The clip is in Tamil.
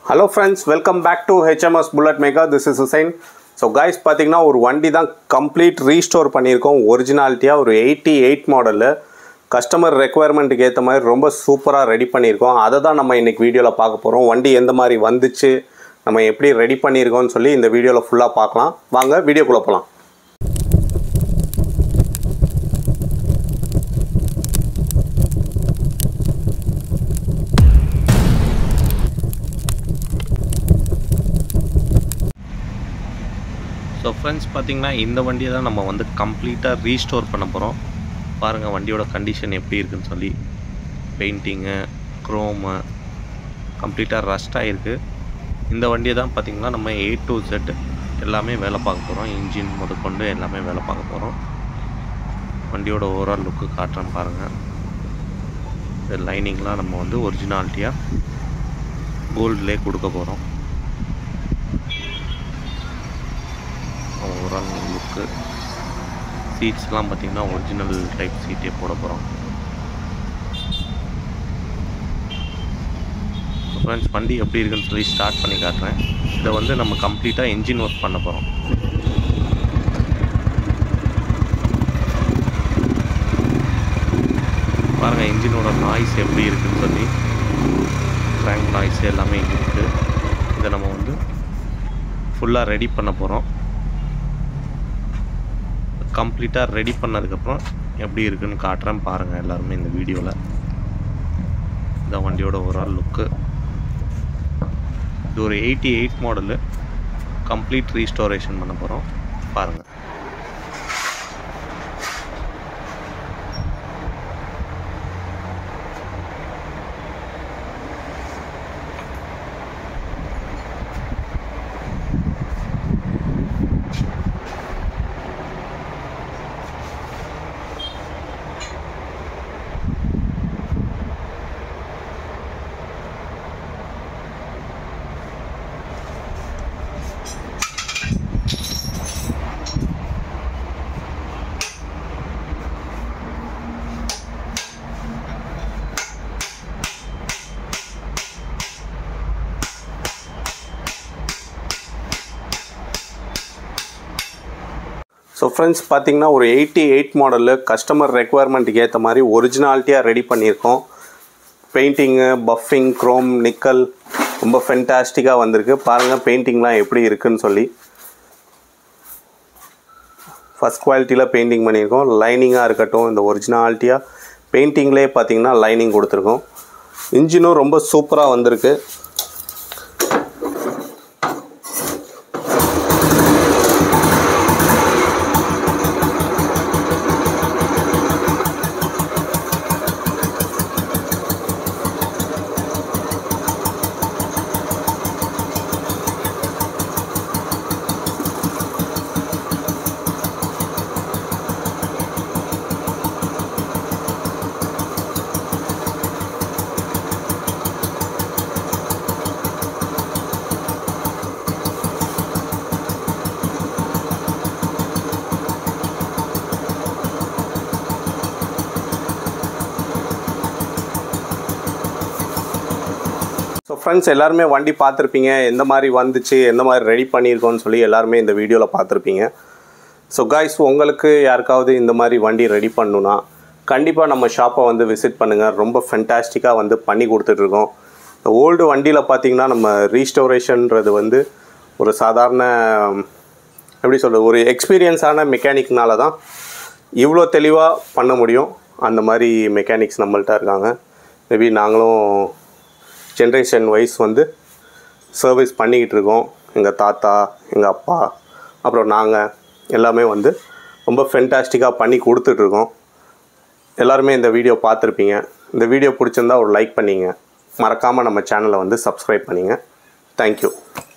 hello friends welcome back to HMS bullet maker this is Hussain so guys பார்த்தீங்கன்னா ஒரு வண்டி தான் கம்ப்ளீட் ரீஸ்டோர் பண்ணியிருக்கோம் ஒரிஜினாலிட்டியாக ஒரு எயிட்டி எயிட் மாடலில் கஸ்டமர் ரெக்குவயர்மெண்ட்டுக்கு ஏற்ற மாதிரி ரொம்ப சூப்பராக ரெடி பண்ணியிருக்கோம் அதை தான் நம்ம இன்றைக்கி வீடியோவில் பார்க்க போகிறோம் வண்டி எந்த மாதிரி வந்துச்சு நம்ம எப்படி ரெடி பண்ணியிருக்கோம்னு சொல்லி இந்த வீடியோவில் ஃபுல்லாக பார்க்கலாம் வாங்க வீடியோக்குள்ளே போகலாம் ஸோ ஃப்ரெண்ட்ஸ் பார்த்தீங்கன்னா இந்த வண்டியை தான் நம்ம வந்து கம்ப்ளீட்டாக ரீஸ்டோர் பண்ண போகிறோம் பாருங்கள் வண்டியோட கண்டிஷன் எப்படி இருக்குன்னு சொல்லி பெயிண்டிங்கு க்ரோமு கம்ப்ளீட்டாக ரஸ்ட் ஆகிருக்கு இந்த வண்டியை தான் பார்த்திங்கன்னா நம்ம ஏ டு செட் எல்லாமே வேலை பார்க்க போகிறோம் இன்ஜின் முதற்கொண்டு எல்லாமே வேலை பார்க்க போகிறோம் வண்டியோட ஓவரால் லுக்கு காட்டுறேன் பாருங்கள் இந்த லைனிங்லாம் நம்ம வந்து ஒரிஜினாலிட்டியாக கோல்ட்லேயே கொடுக்க போகிறோம் ஓவரால் லுக்கு சீட்ஸ்லாம் பார்த்திங்கன்னா ஒரிஜினல் டைப் சீட்டே போட போகிறோம் ஃப்ரெண்ட்ஸ் வண்டி எப்படி இருக்குன்னு சொல்லி ஸ்டார்ட் பண்ணி காட்டுறேன் இதை வந்து நம்ம கம்ப்ளீட்டாக இன்ஜின் ஒர்க் பண்ண போகிறோம் பாருங்கள் இன்ஜினோட நாய்ஸ் எப்படி இருக்குன்னு சொல்லி ட்ராங்க் நாய்ஸ் எல்லாமே இங்கே இருக்குது இதை நம்ம வந்து ஃபுல்லாக ரெடி பண்ண போகிறோம் கம்ப்ளீட்டாக ரெடி பண்ணதுக்கப்புறம் எப்படி இருக்குன்னு காட்டுறேன் பாருங்கள் எல்லாருமே இந்த வீடியோவில் இந்த வண்டியோட ஓவரால் லுக்கு இது ஒரு eighty eight model complete restoration பண்ண போகிறோம் பாருங்கள் ஸோ ஃப்ரெண்ட்ஸ் பார்த்தீங்கன்னா ஒரு எயிட்டி எயிட் மாடலில் கஸ்டமர் ரெக்குவயர்மெண்ட்டுக்கு ஏற்ற மாதிரி ஒரிஜினாலிட்டியாக ரெடி பண்ணியிருக்கோம் பெயிண்டிங்கு பஃபிங் க்ரோம் நிக்கல் ரொம்ப ஃபென்டாஸ்டிக்காக வந்திருக்கு பாருங்கள் பெயிண்டிங்லாம் எப்படி இருக்குன்னு சொல்லி ஃபஸ்ட் குவாலிட்டியில் பெயிண்டிங் பண்ணியிருக்கோம் லைனிங்காக இருக்கட்டும் இந்த ஒரிஜினாலிட்டியாக பெயிண்டிங்லேயே பார்த்தீங்கன்னா லைனிங் கொடுத்துருக்கோம் இன்ஜினும் ரொம்ப சூப்பராக வந்திருக்கு ஸோ ஃப்ரெண்ட்ஸ் எல்லாருமே வண்டி பார்த்துருப்பீங்க எந்த மாதிரி வந்துச்சு எந்த மாதிரி ரெடி பண்ணியிருக்கோன்னு சொல்லி எல்லாருமே இந்த வீடியோவில் பார்த்துருப்பீங்க ஸோ காய்ஸ் உங்களுக்கு யாருக்காவது இந்த மாதிரி வண்டி ரெடி பண்ணணுன்னா கண்டிப்பாக நம்ம ஷாப்பை வந்து விசிட் பண்ணுங்கள் ரொம்ப ஃபென்டாஸ்டிக்காக வந்து பண்ணி கொடுத்துட்ருக்கோம் இந்த ஓல்டு வண்டியில் பார்த்தீங்கன்னா நம்ம ரீஸ்டோரேஷன்றது வந்து ஒரு சாதாரண எப்படி சொல்கிறது ஒரு எக்ஸ்பீரியன்ஸான மெக்கானிக்னால தான் இவ்வளோ தெளிவாக பண்ண முடியும் அந்த மாதிரி மெக்கானிக்ஸ் நம்மள்ட்ட இருக்காங்க மேபி நாங்களும் ஜென்ரேஷன் வைஸ் வந்து சர்வீஸ் பண்ணிக்கிட்டு இருக்கோம் எங்கள் தாத்தா எங்கள் அப்பா அப்புறம் நாங்கள் எல்லாமே வந்து ரொம்ப ஃபென்டாஸ்டிக்காக பண்ணி கொடுத்துட்ருக்கோம் எல்லாருமே இந்த வீடியோ பார்த்துருப்பீங்க இந்த வீடியோ பிடிச்சிருந்தா ஒரு லைக் பண்ணிங்க மறக்காமல் நம்ம சேனலை வந்து சப்ஸ்கிரைப் பண்ணிங்க தேங்க்யூ